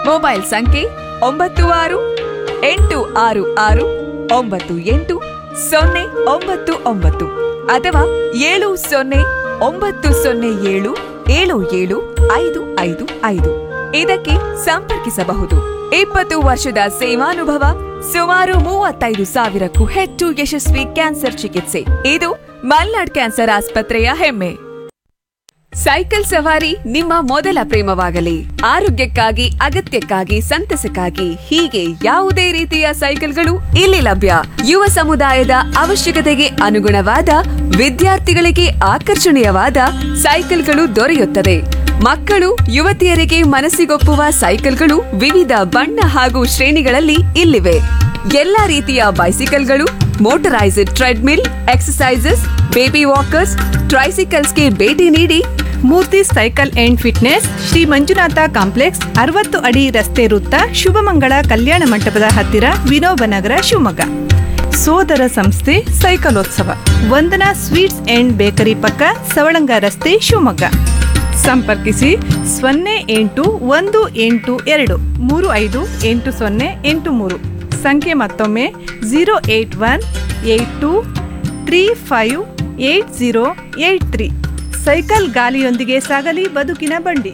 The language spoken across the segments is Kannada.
ಮೊಬೈಲ್ ಸಂಖ್ಯೆ ಒಂಬತ್ತು ಆರು ಎಂಟು ಆರು ಆರು ಒಂಬತ್ತು ಎಂಟು ಸೊನ್ನೆ ಒಂಬತ್ತು ಒಂಬತ್ತು ಅಥವಾ ಏಳು ಸೊನ್ನೆ ಒಂಬತ್ತು ಸೊನ್ನೆ ಏಳು ಏಳು ಏಳು ಐದು ಐದು ಐದು ಇದಕ್ಕೆ ಸಂಪರ್ಕಿಸಬಹುದು ಇಪ್ಪತ್ತು ವರ್ಷದ ಸೇವಾನುಭವ ಸುಮಾರು ಮೂವತ್ತೈದು ಸಾವಿರಕ್ಕೂ ಹೆಚ್ಚು ಯಶಸ್ವಿ ಕ್ಯಾನ್ಸರ್ ಚಿಕಿತ್ಸೆ ಇದು ಮಲ್ನಾಡ್ ಕ್ಯಾನ್ಸರ್ ಆಸ್ಪತ್ರೆಯ ಹೆಮ್ಮೆ ಸೈಕಲ್ ಸವಾರಿ ನಿಮ್ಮ ಮೊದಲ ಪ್ರೇಮವಾಗಲಿ ಆರೋಗ್ಯಕ್ಕಾಗಿ ಅಗತ್ಯಕ್ಕಾಗಿ ಸಂತಸಕ್ಕಾಗಿ ಹೀಗೆ ಯಾವುದೇ ರೀತಿಯ ಸೈಕಲ್ಗಳು ಇಲ್ಲಿ ಲಭ್ಯ ಯುವ ಸಮುದಾಯದ ಅವಶ್ಯಕತೆಗೆ ಅನುಗುಣವಾದ ವಿದ್ಯಾರ್ಥಿಗಳಿಗೆ ಆಕರ್ಷಣೀಯವಾದ ಸೈಕಲ್ಗಳು ದೊರೆಯುತ್ತದೆ ಮಕ್ಕಳು ಯುವತಿಯರಿಗೆ ಮನಸ್ಸಿಗೊಪ್ಪುವ ಸೈಕಲ್ಗಳು ವಿವಿಧ ಬಣ್ಣ ಹಾಗೂ ಶ್ರೇಣಿಗಳಲ್ಲಿ ಇಲ್ಲಿವೆ ಎಲ್ಲಾ ರೀತಿಯ ಬೈಸಿಕಲ್ಗಳು motorised treadmill exercises baby walkers ಟ್ರೈಸಿಕಲ್ಸ್ಗೆ ಭೇಟಿ ನೀಡಿ Murthy cycle and fitness Shri Manjunatha complex ಅರವತ್ತು ಅಡಿ ರಸ್ತೆ ವೃತ್ತ ಶುಭಮಂಗಳ ಕಲ್ಯಾಣ ಮಂಟಪದ ಹತ್ತಿರ ವಿನೋಬ ನಗರ ಶಿವಮೊಗ್ಗ ಸೋದರ ಸಂಸ್ಥೆ ಸೈಕಲೋತ್ಸವ ವಂದನಾ ಸ್ವೀಟ್ಸ್ ಅಂಡ್ ಬೇಕರಿ ಪಕ್ಕ ಸವಳಂಗ ರಸ್ತೆ ಶಿವಮೊಗ್ಗ ಸಂಪರ್ಕಿಸಿ ಸೊನ್ನೆ ಎಂಟು ಒಂದು ಎಂಟು ಎರಡು ಮೂರು ಐದು ಎಂಟು ಸೊನ್ನೆ ಎಂಟು ಮೂರು ಸಂಖ್ಯೆ ಮತ್ತೊಮ್ಮೆ zero eight one eight two three five eight zero eight three cycle ಗಾಲಿಯೊಂದಿಗೆ ಸಾಗಲಿ ಬದುಕಿನ ಬಂಡಿ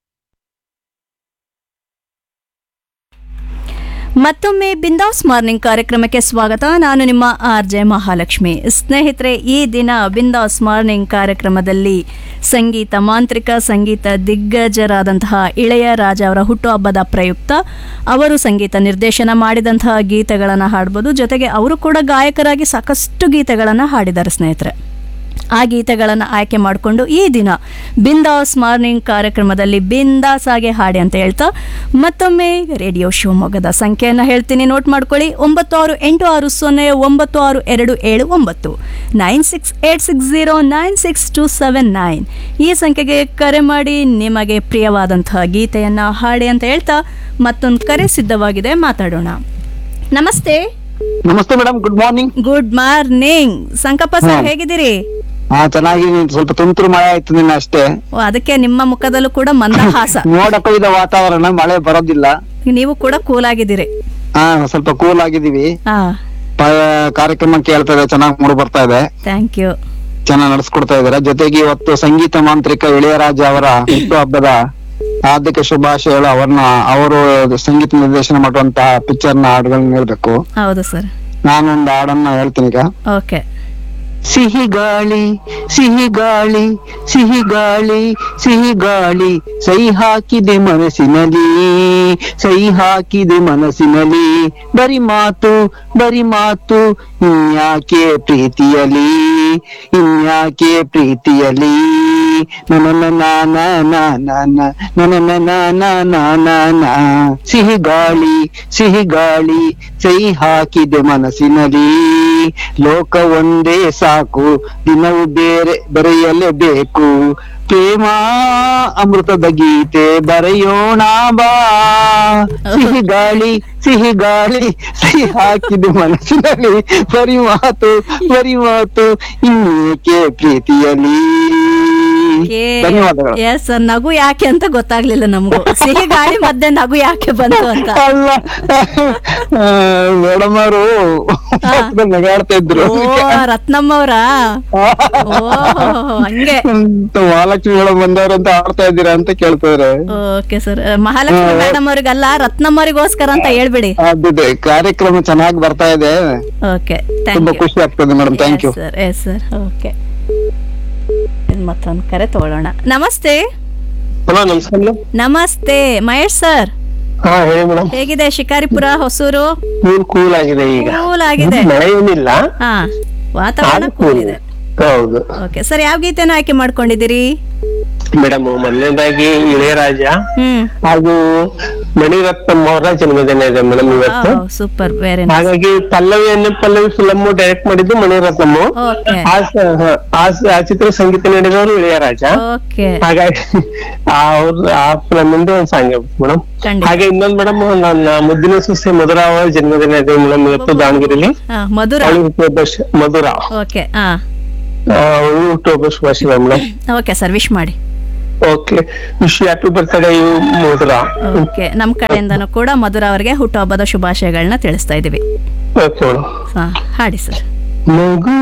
ಮತ್ತೊಮ್ಮೆ ಬಿಂದಾಸ್ ಮಾರ್ನಿಂಗ್ ಕಾರ್ಯಕ್ರಮಕ್ಕೆ ಸ್ವಾಗತ ನಾನು ನಿಮ್ಮ ಆರ್ ಜೆ ಮಹಾಲಕ್ಷ್ಮಿ ಸ್ನೇಹಿತರೆ ಈ ದಿನ ಬಿಂದಾಸ್ ಮಾರ್ನಿಂಗ್ ಕಾರ್ಯಕ್ರಮದಲ್ಲಿ ಸಂಗೀತ ಮಾಂತ್ರಿಕ ಸಂಗೀತ ದಿಗ್ಗಜರಾದಂತಹ ಇಳೆಯ ರಾಜ ಅವರ ಹುಟ್ಟುಹಬ್ಬದ ಪ್ರಯುಕ್ತ ಅವರು ಸಂಗೀತ ನಿರ್ದೇಶನ ಮಾಡಿದಂತಹ ಗೀತೆಗಳನ್ನು ಹಾಡ್ಬೋದು ಜೊತೆಗೆ ಅವರು ಕೂಡ ಗಾಯಕರಾಗಿ ಸಾಕಷ್ಟು ಗೀತೆಗಳನ್ನು ಹಾಡಿದ್ದಾರೆ ಸ್ನೇಹಿತರೆ ಆ ಗೀತೆಗಳನ್ನು ಆಯ್ಕೆ ಮಾಡಿಕೊಂಡು ಈ ದಿನ ಬಿಂದಾಸ್ ಮಾರ್ನಿಂಗ್ ಕಾರ್ಯಕ್ರಮದಲ್ಲಿ ಬಿಂದಾಸ್ ಆಗಿ ಹಾಡಿ ಅಂತ ಹೇಳ್ತಾ ಮತ್ತೊಮ್ಮೆ ರೇಡಿಯೋ ಶಿವಮೊಗ್ಗದ ಸಂಖ್ಯೆಯನ್ನು ಹೇಳ್ತೀನಿ ನೋಟ್ ಮಾಡ್ಕೊಳ್ಳಿ ಒಂಬತ್ತು ಆರು ಎಂಟು ಆರು ಸೊನ್ನೆ ಒಂಬತ್ತು ಆರು ಎರಡು ಏಳು ಒಂಬತ್ತು nine six eight six zero nine six two seven nine ಈ ಸಂಖ್ಯೆಗೆ ಕರೆ ಮಾಡಿ ನಿಮಗೆ ಪ್ರಿಯವಾದಂತಹ ಗೀತೆಯನ್ನು ಹಾಡಿ ಅಂತ ಹೇಳ್ತಾ ಮತ್ತೊಂದು ಕರೆ ಸಿದ್ಧವಾಗಿದೆ ಮಾತಾಡೋಣ ನಮಸ್ತೆ ನಮಸ್ತೆ madam good morning good morning Sankappa sir ಹಾ. ಹೇಗಿದ್ದೀರಿ ಹಾ ಚೆನ್ನಾಗಿ ಸ್ವಲ್ಪ ತುಂತುರು ಮಳೆ ಆಯ್ತು ನಿನ್ನ ಅಷ್ಟೇ ಓ, ಅದಕ್ಕೆ ನಿಮ್ಮ ಮುಖದಲ್ಲೂ ಕೂಡ ಮಂದಹಾಸ ಮೋಡ ಕವಿದ ವಾತಾವರಣ ಮಳೆ ಬರೋದಿಲ್ಲ ನೀವು ಕೂಡ ಕೂಲ್ ಆಗಿದ್ದೀರಿ ಹಾ ಸ್ವಲ್ಪ ಕೂಲ್ ಆಗಿದೀವಿ ಹಾ ಪ- ಕಾರ್ಯಕ್ರಮ ಕೇಳ್ತಾ ಇದೆ ಚೆನ್ನಾಗಿ ಮೂಡ್ ಬರ್ತಾ ಇದೆ ಥ್ಯಾಂಕ್ ಯು ಚೆನ್ನಾಗಿ ನಡ್ಸ್ಕೊಡ್ತಾ ಇದಾರೆ ಜೊತೆಗೆ ಇವತ್ತು ಸಂಗೀತ ಮಾಂತ್ರಿಕ ಇಳೆಯರಾಜ ಅವರ ಹುಟ್ಟು ಹಬ್ಬದ ಹಾರ್ದಿಕ ಶುಭಾಶಯಗಳು ಅವ್ರನ್ನ ಅವರು ಸಂಗೀತ ನಿರ್ದೇಶನ ಮಾಡುವಂತಹ ಪಿಕ್ಚರ್ ನ ಹಾಡುಗಳನ್ನ ಹೇಳ್ಬೇಕು ಹೌದು ಸರ್ ನಾನೊಂದು ಹಾಡನ್ನ ಹೇಳ್ತೀನಿ ಈಗ ಓಕೆ ಸಿಹಿ ಗಾಳಿ ಸಿಹಿ ಗಾಳಿ ಸಿಹಿ ಗಾಳಿ ಸಿಹಿ ಗಾಳಿ ಸೈ ಹಾಕಿದೆ ಮನಸ್ಸಿನಲ್ಲಿ ಸೈ ಹಾಕಿದೆ ಮನಸ್ಸಿನಲ್ಲಿ ಬರಿ ಮಾತು ಬರಿ ಮಾತು ಇನ್ಯಾಕೆ ಪ್ರೀತಿಯಲಿ ಇನ್ಯಾಕೆ ಪ್ರೀತಿಯಲಿ ನನ್ನ ಸಿಹಿ ಗಾಳಿ ಸಿಹಿ ಗಾಳಿ ಸೈ ಹಾಕಿದೆ ಮನಸ್ಸಿನಲ್ಲಿ ಲೋಕ ಒಂದೇ ಸಾಕು ದಿನವು ಬೇರೆ ಬರೆಯಲೇಬೇಕು ಪ್ರೇಮ ಅಮೃತದ ಗೀತೆ ಬರೆಯೋಣ ಬಾ ಸಿಹಿ ಗಾಳಿ ಸಿಹಿ ಗಾಳಿ ಸಿಹಿ ಹಾಕಿದೆ ಮನಸ್ಸಿನಲ್ಲಿ ಬರಿ ಮಾತು ಬರಿ ಮಾತು ಇನ್ನೇಕೆ ಪ್ರೀತಿಯಲಿ ಧನ್ಯವಾದಗಳು ಎಸ್ ಸರ್ ನಗು ಯಾಕೆ ಅಂತ ಗೊತ್ತಾಗ್ಲಿಲ್ಲ ನಮಗೂ ಸಿಹಿ ಗಾಳಿ ಮಧ್ಯೆ ನಗು ಯಾಕೆ ಬಂತು ಅಂತ ಅಲ್ಲ ಮೇಡಮ್ ಅವರು ನಗಾಡ್ತಾ ಇದ್ರು ಓ ರತ್ನಮ್ಮ ಅವರಾ ಓ ಹಂಗೆ ಅಂತ ಮಹಾಲಕ್ಷ್ಮಿ ಮೇಡಮ್ ಬಂದವ್ರು ಅಂತ ಆಡ್ತಾ ಇದ್ದೀರಾ ಅಂತ ಕೇಳ್ತಾರೆ ಓಕೆ ಸರ್ ಮಹಾಲಕ್ಷ್ಮಿ ಮೇಡಮ್ ಅವ್ರಿಗಲ್ಲ ರತ್ನಮ್ಮ ಅವ್ರಿಗೋಸ್ಕರ ಅಂತ ಹೇಳ್ಬಿಡಿ ಅದಿದೆ ಕಾರ್ಯಕ್ರಮ ಚೆನ್ನಾಗಿ ಬರ್ತಾ ಇದೆ ಓಕೆ ತುಂಬಾ ಥ್ಯಾಂಕ್ ಯು ಖುಷಿ ಆಗ್ತದೆ madam thank you sir yes sir okay ಮತ್ತೊಂದು ಕರೆ ತಗೊಳ್ಳೋಣ ನಮಸ್ತೆ ಹಲೋ ನಮಸ್ಕಾರ ಮೇಡಮ್ ನಮಸ್ತೆ ಮಹೇಶ್ ಸರ್ ಹಾ ಹೇಳಿ ಮೇಡಮ್ ಹೇಗಿದೆ ಶಿಕಾರಿಪುರ ಹೊಸೂರು ಕೂಲ್ ಕೂಲ್ ಆಗಿದೆ ಈಗ ಕೂಲ್ ಆಗಿದೆ ಮಳೆ ಏನಿಲ್ಲ ಹಾ ವಾತಾವರಣ ಆದ್ರೂ ಕೂಲ್ cool. ಇದೆ ಹೌದು ಓಕೆ ಸರ್ ಯಾವ ಗೀತೆನ ಆಯ್ಕೆ ಮಾಡ್ಕೊಂಡಿದ್ದೀರಿ ಮೇಡಮ್ ಮೊದಲನೇದಾಗಿ ಇಳೆಯರಾಜ ಹ್ಮ್ ಹಾಗೂ ಮಣಿರತ್ನಂ ಅವರ ಜನ್ಮದಿನ ಇದೆ ಮೇಡಮ್ ಇವತ್ತು ಸೂಪರ್ ವೆರಿ ಹಾಗಾಗಿ ಪಲ್ಲವಿಯನ್ನು ಪಲ್ಲವಿ ಫಿಲಮ್ ಡೈರೆಕ್ಟ್ ಮಾಡಿದ್ದು ಮಣಿರತ್ನಂ ಓಕೆ ಆ ಸ- ಹ, ಆ ಸ- ಆ ಚಿತ್ರ ಸಂಗೀತ ನೀಡಿದವರು ಇಳೆಯರಾಜ ಓಕೆ ಹಾಗಾಗಿ ಅವ್ರ ಆ ಫಿಲಮ್ ಇಂದ ಒಂದು ಸಾಂಗ್ ಮೇಡಮ್ ಖಂಡಿತ. ಹಾಗೆ ಇನ್ನೊಂದ್ ಮೇಡಮ್ ನನ್ನ ಮುದ್ದಿನ ಸೊಸೆ ಮಧುರ ಅವರ ಜನ್ಮದಿನ ಇದೆ ಮೇಡಮ್ ಇವತ್ತು ದಾವಣಗೆರೆಯಲ್ಲಿ ಹಾ, ಮಧುರ ಅವಳು ಹುಟ್ಟುಹಬ್ಬ ಶು- ಮಧುರ ಓಕೆ ಹಾ ಆ, ಅವಳು ಹುಟ್ಟುಹಬ್ಬ ಶುಭಾಶಯ ಮೇಡಮ್ ಓಕೆ ಸರ್ ವಿಶ್ ಮಾಡಿ okay wish happy birthday you Madhura okay ನಮ್ಮ ಕಡೆಯಿಂದನೂ ಕೂಡ ಮಧುರ ಅವರಿಗೆ ಹುಟ್ಟುಹಬ್ಬದ ಶುಭಾಶಯಗಳನ್ನ ತಿಳಿಸ್ತಾ ಇದ್ದೀವಿ ಓಕೆ ಮೇಡಮ್ ಹಾ ಹಾಡಿ ಸರ್ ಮಗು